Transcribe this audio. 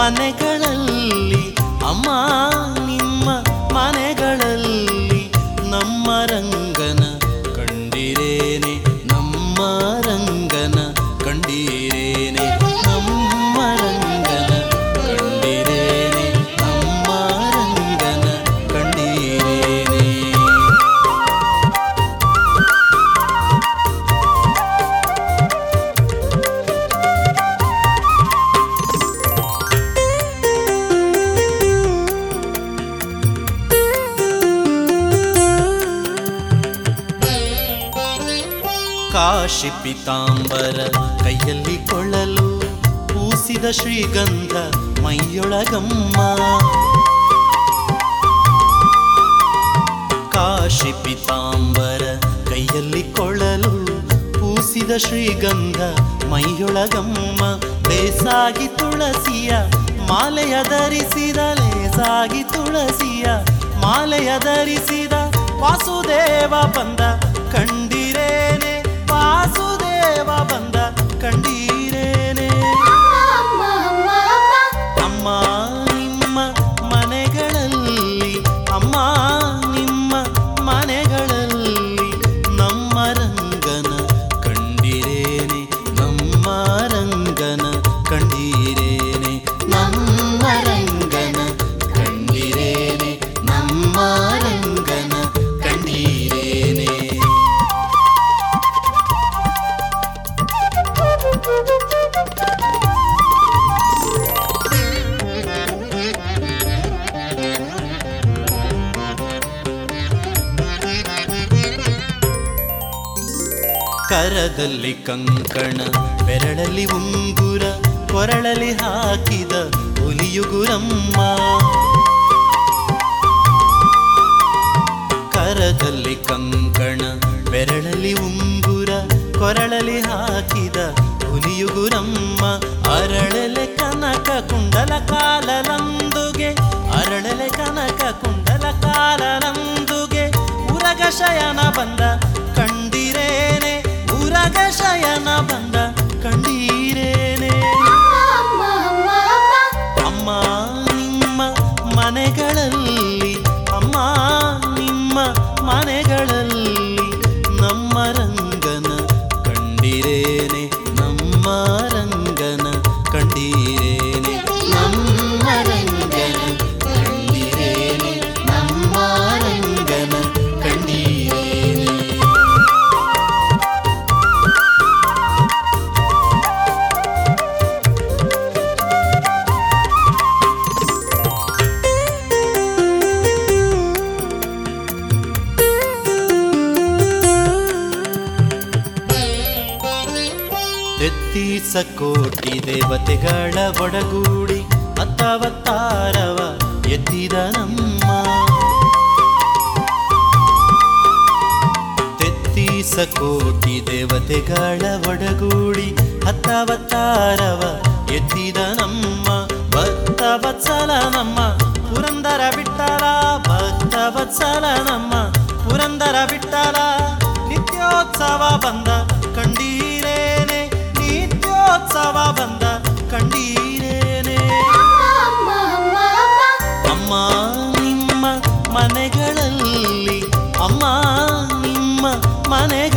ಮನೆಗಳಲ್ಲಿ ಅಮ್ಮ ನಿಮ್ಮ ಮನೆಗಳಲ್ಲಿ ನಮ್ಮ ರಂಗನ ಕಂಡಿರೇನೆ ನಮ್ಮ ರಂಗನ ಕಂಡಿರೇನೆ ನಮ್ಮ ರಂಗನ ಕಂಡಿರೇನೆ ನಮ್ಮ ರಂಗನ ಕಂಡಿರೇನೆ ಕಾಶಿ ಪಿತಾಂಬರ ಕೈಯಲ್ಲಿ ಕೊಳ್ಳಲು ಪೂಸಿದ ಶ್ರೀಗಂಧ ಮೈಯೊಳಗಮ್ಮ ಕಾಶಿ ಪಿತಾಂಬರ ಕೈಯಲ್ಲಿ ಕೊಳ್ಳಲು ಪೂಸಿದ ಶ್ರೀಗಂಧ ಮೈಯೊಳಗಮ್ಮ ಲೇಸಾಗಿ ತುಳಸಿಯ ಮಾಲೆಯ ಧರಿಸಿದ ಲೇಸಾಗಿ ತುಳಸಿಯ ಮಾಲೆಯ ಧರಿಸಿದ ವಾಸುದೇವ ಬಂದ ಕಂಡಿರೇನೆ ವಾಸುದೇವ ಬಂದ ಕಂಡೀರೇನೆ ಅಮ್ಮ ಅಮ್ಮ ಅಮ್ಮ ಅಮ್ಮ ನಿಮ್ಮ ಮನೆಗಳಲ್ಲಿ ಅಮ್ಮ ನಿಮ್ಮ ಮನೆಗಳಲ್ಲಿ ನಮ್ಮ ರಂಗನ ಕಂಡಿರೇನೆ ನಮ್ಮ ರಂಗನ ಕಂಡಿರೇನೆ ನಮ್ಮ ರಂಗನ ಕಂಡಿರೇನೆ ನಮ್ಮ ರಂಗನ ಕಂಡಿರೇನೆ ಕರದಲ್ಲಿ ಕಂಕಣ ಬೆರಳಲ್ಲಿ ಉಂಗುರ ಕೊರಳಲ್ಲಿ ಹಾಕಿದ ಹುಲಿಯುಗುರಮ್ಮ ಕರದಲ್ಲಿ ಕಂಕಣ ಬೆರಳಲ್ಲಿ ಉಂಗುರ ಕೊರಳಲ್ಲಿ ಹಾಕಿದ ಹುಲಿಯುಗುರಮ್ಮ ಅರಳೆಲೆ ಕನಕ ಕುಂಡಲ ಕಾಲಲಂದುಗೆ ಅರಳೆಲೆ ಕನಕ ಕುಂಡಲ ಕಾಲಲಂದುಗೆ ಉರಗ ಶಯನ ಬಂದ ಕಂಡಿರೇನೆ ಉರಗ ಶಯನ ಬಂದ ಕಂಡೀರೇನೆ ಅಮ್ಮ ಅಮ್ಮ ಅಮ್ಮ ಅಮ್ಮ ನಿಮ್ಮ ಮನೆಗಳಲ್ಲಿ ಅಮ್ಮ ನಿಮ್ಮ ಮನೆಗಳಲ್ಲಿ ನಮ್ಮ ರಂಗನ ಕಂಡಿರೇನೆ ನಮ್ಮ ರಂಗನ ಕಂಡಿರೇನೆ ನಮ್ಮ ರಂಗನ ಕಂಡಿರೇನೆ ನಮ್ಮ ರಂಗನ ಕಂಡಿರೇನೆ ತೆತ್ತೀಸ ಕೋಟಿ ದೇವತೆಗಳ ಒಡಗೂಡಿ ಅತ್ತವತ್ತಾರವ ಎತ್ತಿದ ನಮ್ಮ ತೆತ್ತೀಸ ಕೋಟಿ ದೇವತೆಗಳ ಒಡಗೂಡಿ ಹತ್ತವತ್ತಾರವ ಎತ್ತಿದ ನಮ್ಮ ಭಕ್ತ ವತ್ಸಲ ನಮ್ಮ ಪುರಂದರ ಬಿಟ್ಟಲ ಭಕ್ತ ವತ್ಸಲ ನಮ್ಮ ಪುರಂದರ ಬಿಟ್ಟಲ ನಿತ್ಯೋತ್ಸವ ಬಂದ ಕಂಡೀರೇನೆ ನಿತ್ಯೋತ್ಸವ ಬಂದ ಕಂಡೀರೇನೆ ಅಮ್ಮ ಅಮ್ಮ ಅಮ್ಮ ಅಮ್ಮ ನಿಮ್ಮ ಮನೆಗಳಲ್ಲಿ ಅಮ್ಮ ನಿಮ್ಮ ಮನೆಗಳಲ್ಲಿ